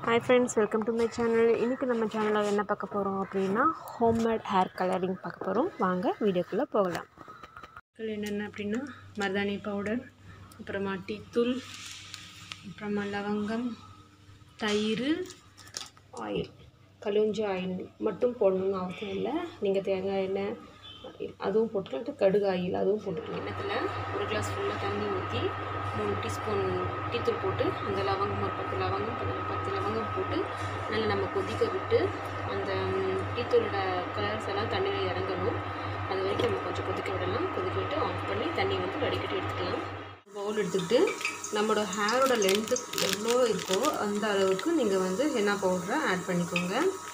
Hi friends welcome to my channel இன்றைக்கி நம்ம சேனலில் என்ன பார்க்க போகிறோம் அப்படின்னா ஹோம்மேட் ஹேர் கலரிங் பார்க்க போகிறோம் வாங்க வீடியோக்குள்ளே போகலாம் பொருட்கள் என்னென்ன அப்படின்னா மருதாணி பவுடர் அப்புறமா டீத்தூள் அப்புறமா லவங்கம் தயிர் ஆயில் கலுஞ்சி ஆயில் மட்டும் போடணும்னு அவசியம் இல்லை நீங்கள் தேங்காய் எண்ணெய் அதுவும் போட்டுக்கலாம் கடுகு ஆயில் அதுவும் போட்டுக்கலாம் எண்ணத்தில் ஒரு கிளாஸ் ஃபுல்லாக தண்ணி ஊற்றி மூணு டீஸ்பூன் டீத்தூள் போட்டு அந்த லவங்கம் ஒரு பத்து லவங்கம் பத்து பத்து லவங்கம் போட்டு நல்லா நம்ம கொதிக்க விட்டு அந்த ம், டீத்தூளோட கலர்ஸ் எல்லாம் தண்ணியில் இறங்கணும் அது வரைக்கும் நம்ம கொஞ்சம் கொதிக்க விடலாம் கொதிக்க விட்டு ஆஃப் பண்ணி தண்ணி வந்து வடிகட்டி எடுத்துக்கலாம் பவுல் எடுத்துக்கிட்டு நம்மளோட ஹேரோட லென்த்து எவ்வளோ இருக்கோ அந்த அளவுக்கு நீங்கள் வந்து ஹென்னா பவுடரை ஆட் பண்ணிக்கோங்க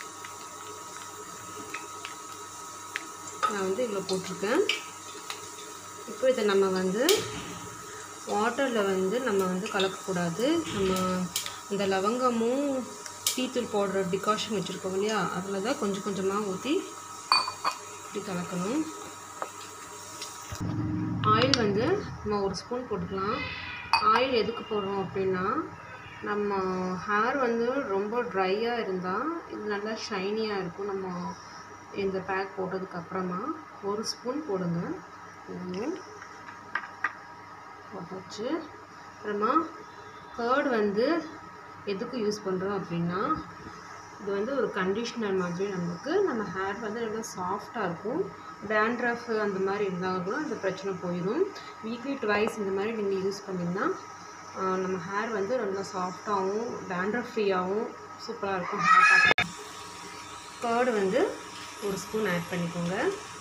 நான் வந்து இவ்வளோ போட்டிருக்கேன் இப்போ இதை நம்ம வந்து வாட்டரில் வந்து நம்ம வந்து கலக்கக்கூடாது நம்ம இந்த லவங்கமும் டீத்தூள் போடுற டிகாஷன் வச்சுருக்கோம் இல்லையா அதில் தான் கொஞ்சம் கொஞ்சமாக ஊற்றி இப்படி கலக்கணும் ஆயில் வந்து நம்ம ஒரு ஸ்பூன் போட்டுக்கலாம் ஆயில் எதுக்கு போடுறோம் அப்படின்னா நம்ம ஹேர் வந்து ரொம்ப ட்ரையாக இருந்தால் இது நல்லா ஷைனியாக இருக்கும் நம்ம இந்த பேக் போட்டதுக்கு அப்புறமா ஒரு ஸ்பூன் போடுங்க இதுவும் போட்டாச்சு அப்புறமா கர்ட் வந்து எதுக்கு யூஸ் பண்ணுறோம் அப்படின்னா இது வந்து ஒரு கண்டிஷ்னர் மாதிரி நமக்கு நம்ம ஹேர் வந்து நல்லா சாஃப்டாக இருக்கும் டேண்ட்ரஃப் அந்த மாதிரி இருந்தால் கூட அந்த பிரச்சனை போயிடும் வீக்லி ட்வைஸ் இந்த மாதிரி நீங்கள் யூஸ் பண்ணிங்கன்னா ஆஹ், நம்ம ஹேர் வந்து நல்லா சாஃப்டாகவும் டேண்ட்ரஃப் ஃப்ரீயாகவும் சூப்பராக இருக்கும் ஹேர் பார்க்க கர்டு வந்து ஒரு ஸ்பூன் ஆட் பண்ணிக்கோங்க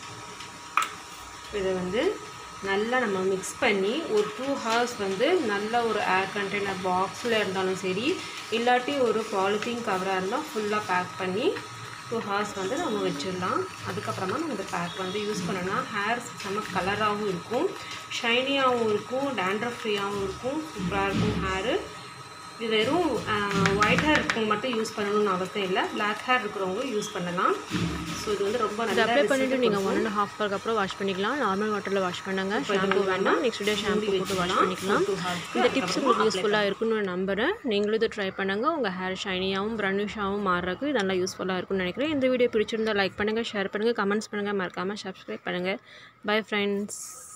இதை வந்து நல்லா நம்ம மிக்ஸ் பண்ணி ஒரு டூ ஹவர்ஸ் வந்து நல்ல ஒரு ஏர் கண்டெய்னர் பாக்ஸில் இருந்தாலும் சரி இல்லாட்டி ஒரு பாலித்தீன் கவராக இருந்தால் ஃபுல்லாக பேக் பண்ணி டூ ஹவர்ஸ் வந்து நம்ம வச்சிடலாம் அதுக்கப்புறமா நம்ம இந்த பேக் வந்து யூஸ் பண்ணோன்னா ஹேர் செம்ம கலராகவும் இருக்கும் ஷைனியாகவும் இருக்கும் டேண்ட்ரஃப் ஃப்ரீயாகவும் இருக்கும் சூப்பராக இருக்கும் ஹேரு இது வெறும் ஒயிட் ஹேர் இருக்கவங்க மட்டும் யூஸ் பண்ணணும்னு அவசியம் இல்லை பிளாக் ஹேர் இருக்கிறவங்க யூஸ் பண்ணலாம் ஸோ இது வந்து ரொம்ப நல்லா அப்ளை பண்ணிவிட்டு result நீங்கள் ஒன் கொடுக்கும். அண்ட் ஹாஃப் ஹவருக்கு அப்புறம் வாஷ் பண்ணிக்கலாம் நார்மல் வாட்டரில் வாஷ் பண்ணுங்க இப்போ இது ஷாம்பு வந்து வேண்டாம் நெக்ஸ்ட் டே ஷாம்பு மூடி போட்டு வாஷ் வச்சுக்கலாம். பண்ணிக்கலாம் ஒரு two hours-க்கு இந்த டிப்ஸ் அதுக்கப்புறமா உங்களுக்கு apply யூஸ்ஃபுல்லாக இருக்குன்னு நான் நம்புகிறேன் நீங்களும் இதை ட்ரை பண்ணுங்கள் உங்கள் ஹேர் ஷைனியாகவும் ப்ரனிஷாகவும் மாறுறதுக்கு இது நல்லா யூஸ்ஃபுல்லாக இருக்கும்னு நினைக்கிறேன் இந்த வீடியோ பிடிச்சிருந்தா லைக் பண்ணுங்கள் ஷேர் பண்ணுங்கள் கமெண்ட்ஸ் பண்ணுங்கள் மறக்காமல் சப்ஸ்கிரைப் பண்ணுங்கள் பை ஃப்ரெண்ட்ஸ்